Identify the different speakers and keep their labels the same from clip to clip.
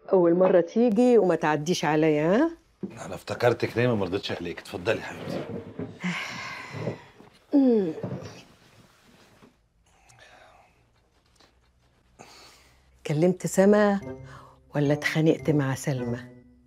Speaker 1: اول مره تيجي وما تعديش عليا ها
Speaker 2: انا افتكرتك نايمه ما رضيتش اقلقك اتفضلي يا حبيبتي
Speaker 1: كلمت سما ولا اتخانقت مع سلمى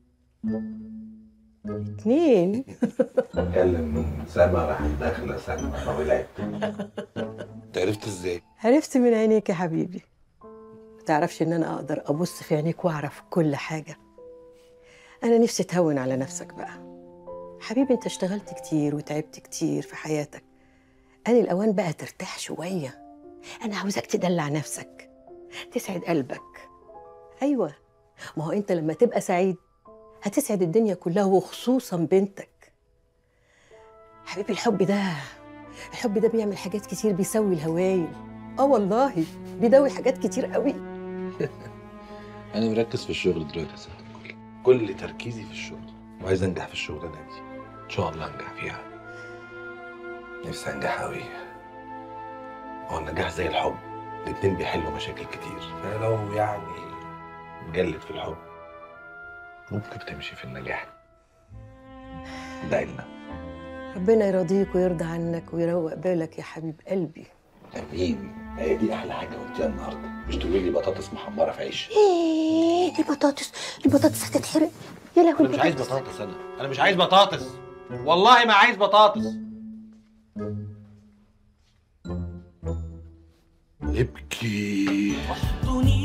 Speaker 1: اتنين
Speaker 2: اتكلم من سما راح داخله سما طويلات انت عرفت ازاي؟
Speaker 1: عرفت من عينيك يا حبيبي ما تعرفش ان انا اقدر ابص في عينيك واعرف كل حاجه انا نفسي تهون على نفسك بقى حبيبي انت اشتغلت كتير وتعبت كتير في حياتك انا الاوان بقى ترتاح شويه انا عاوزك تدلع نفسك تسعد قلبك ايوه ما هو انت لما تبقى سعيد هتسعد الدنيا كلها وخصوصا بنتك حبيبي الحب ده الحب ده بيعمل حاجات كتير بيسوي الهوايل اه والله بيداوي حاجات كتير قوي
Speaker 2: انا مركز في الشغل دلوقتي يا ست الكل كل تركيزي في الشغل وعايز انجح في الشغلانه دي ان شاء الله انجح فيها نفسي انجح قوي هو النجاح زي الحب الاتنين بيحلوا مشاكل كتير فلو يعني جلت في الحب ممكن تمشي في النجاح ادعي لنا
Speaker 1: ربنا يرضيك ويرضى عنك ويروق بالك يا حبيب قلبي
Speaker 2: امين هي دي احلى حاجه قلتيها النهارده مش تقولي لي بطاطس محمره في عيش
Speaker 1: ايه البطاطس البطاطس هتتحرق يا لهوي
Speaker 2: انا مش عايز بطاطس انا انا مش عايز بطاطس والله ما عايز بطاطس ابكي